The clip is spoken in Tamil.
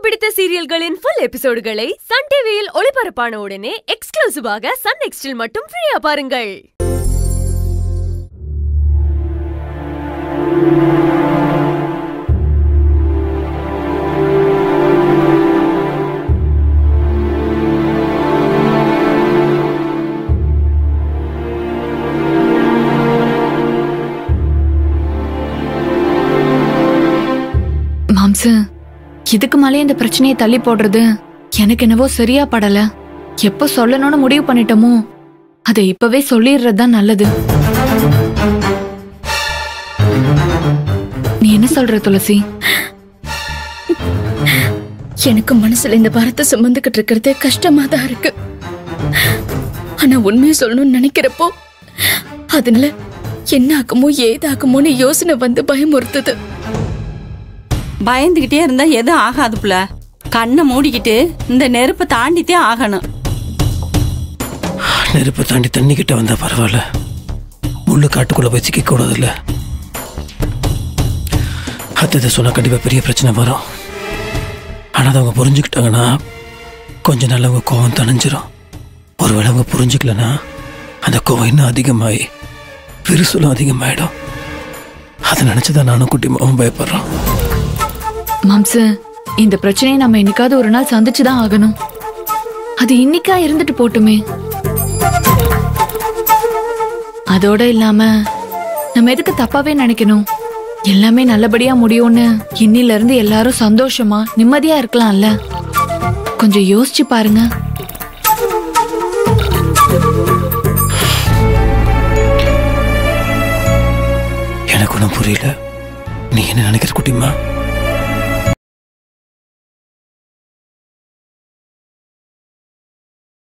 பிடித்த சீரியல்களின் ஃபுல் எபிசோடுகளை சன் டிவியில் ஒளிபரப்பான உடனே எக்ஸ்க்ளூசிவாக சன் நெக்ஸ்டில் மட்டும் ஃப்ரீயா பாருங்கள் மாம்சு இதுக்கு மேலே இந்த பிரச்சனையை தள்ளி போடுறது எனக்கு என்னவோ சரியா படல எப்ப சொல்லணும்னு முடிவு பண்ணிட்டோமோ அதை இப்பவே சொல்லிடுறது தான் நல்லது நீ என்ன சொல்ற துளசி எனக்கு மனசுல இந்த பாரத்தை சுமந்துகிட்டு இருக்கிறது கஷ்டமா தான் இருக்கு ஆனா உண்மையை சொல்லணும்னு நினைக்கிறப்போ அதனால என்ன ஆகுமோ ஏதாகுமோன்னு யோசனை வந்து பயமுறுத்துது பயந்துகிட்டே இருந்தா எதுவும் ஆகாது புள்ள கண்ணை மூடிக்கிட்டு இந்த நெருப்பை தாண்டித்தே ஆகணும் நெருப்பை தாண்டி தண்ணி கிட்ட வந்தா பரவாயில்ல முள்ளு காட்டுக்குள்ள போய் சிக்க கூடாதுல்ல அத்தை சொன்னா கண்டிப்பா பெரிய பிரச்சனை வரும் ஆனா அதை அவங்க புரிஞ்சுக்கிட்டாங்கன்னா கொஞ்ச நாள் அவங்க கோவம் தணிஞ்சிரும் ஒருவேளை அவங்க புரிஞ்சுக்கலனா அந்த கோவம் இன்னும் அதிகமாகி விரிசலும் அதிகமாயிடும் அதை நினைச்சுதான் நானும் குட்டி மாவும் பயப்படுறோம் மாம்சு இந்த பிரச்சனையை நம்ம என்னைக்காவது ஒரு நாள் சந்திச்சுதான் ஆகணும் அது இன்னைக்கா இருந்துட்டு போட்டுமே அதோட இல்லாம நம்ம எதுக்கு தப்பாவே நினைக்கணும் எல்லாமே நல்லபடியா முடியும்னு இன்னில இருந்து எல்லாரும் சந்தோஷமா நிம்மதியா இருக்கலாம்ல கொஞ்சம் யோசிச்சு பாருங்க எனக்கு ஒன்றும் புரியல நீ என்ன நினைக்கிற குட்டிமா